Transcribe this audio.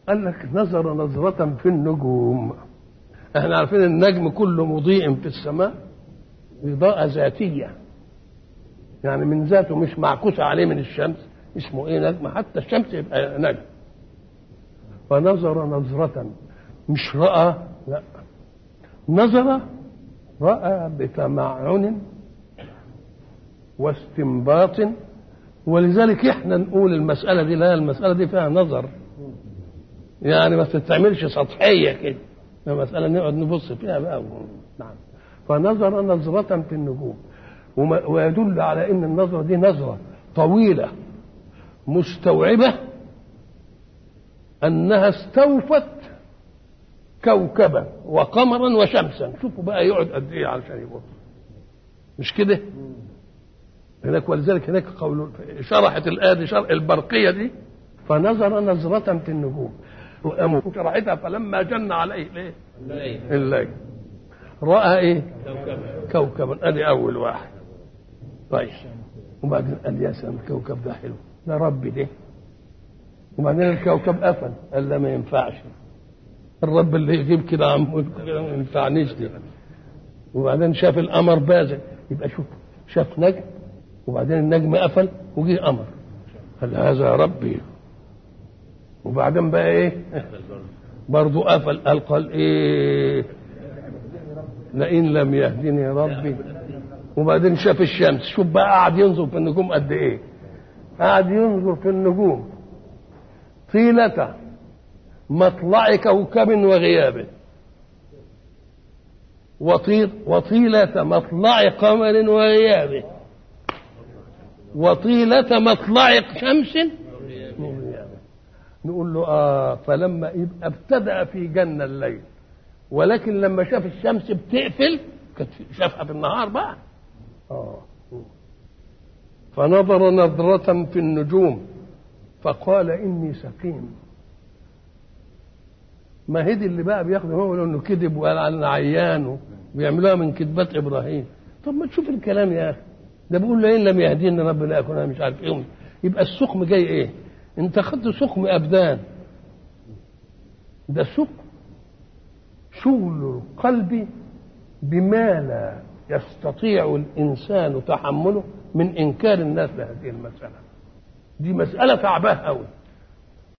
قال لك نظر نظرة في النجوم احنا عارفين النجم كله مضيء في السماء إضاءة ذاتية يعني من ذاته مش معكوسة عليه من الشمس اسمه ايه نجم حتى الشمس يبقى نجم فنظر نظرة مش رأى لا نظر رأى بتمعن واستنباط ولذلك احنا نقول المسألة دي لا المسألة دي فيها نظر يعني ما تتعملش سطحية كده المسألة نقعد نبص فيها بقى نعم فنظر نظرة في النجوم ويدل على ان النظرة دي نظرة طويلة مستوعبة انها استوفت كوكبا وقمرا وشمسا شوفوا بقى يقعد قد ايه علشان يبص مش كده هناك ولذلك هناك قول شرحت الآية دي شرح البرقية دي فنظر نظرة في النجوم شرحتها فلما جن عليه الايه؟ الليل الليل رأى ايه؟ كوكبا كوكبا ادي أول واحد طيب وبعدين قال يا سلام الكوكب ده حلو ده ربي ده وبعدين الكوكب قفل قال لا ما ينفعش الرب اللي يجيب كده عم ما ينفعنيش دي وبعدين شاف القمر بازغ يبقى شوف شاف نجم وبعدين النجم قفل وجه قمر قال هذا ربي وبعدين بقى ايه برضه قفل قال قال ايه لئن لم يهدني ربي وبعدين شاف الشمس شوف بقى قعد ينظر في النجوم قد ايه قعد ينظر في النجوم طيلة مطلع كوكب وغيابه وطيل وطيلة مطلع قمر وغيابه وطيلة مطلع شمس نقول له آه فلما يبقى ابتدأ في جنة الليل ولكن لما شاف الشمس بتقفل كانت شافها في النهار بقى آه فنظر نظرة في النجوم فقال إني سقيم ما هي دي اللي بقى بياخد هو انه كذب وقال انا عيان وبيعملوها من كذبات ابراهيم طب ما تشوف الكلام يا اخي ده بيقول له ان لم يهديني رب لا اكون انا مش عارف ايه يبقى السقم جاي ايه انت خدت سقم ابدان ده سقم شغل القلب بما لا يستطيع الانسان تحمله من انكار الناس لهذه المساله دي مساله تعباه قوي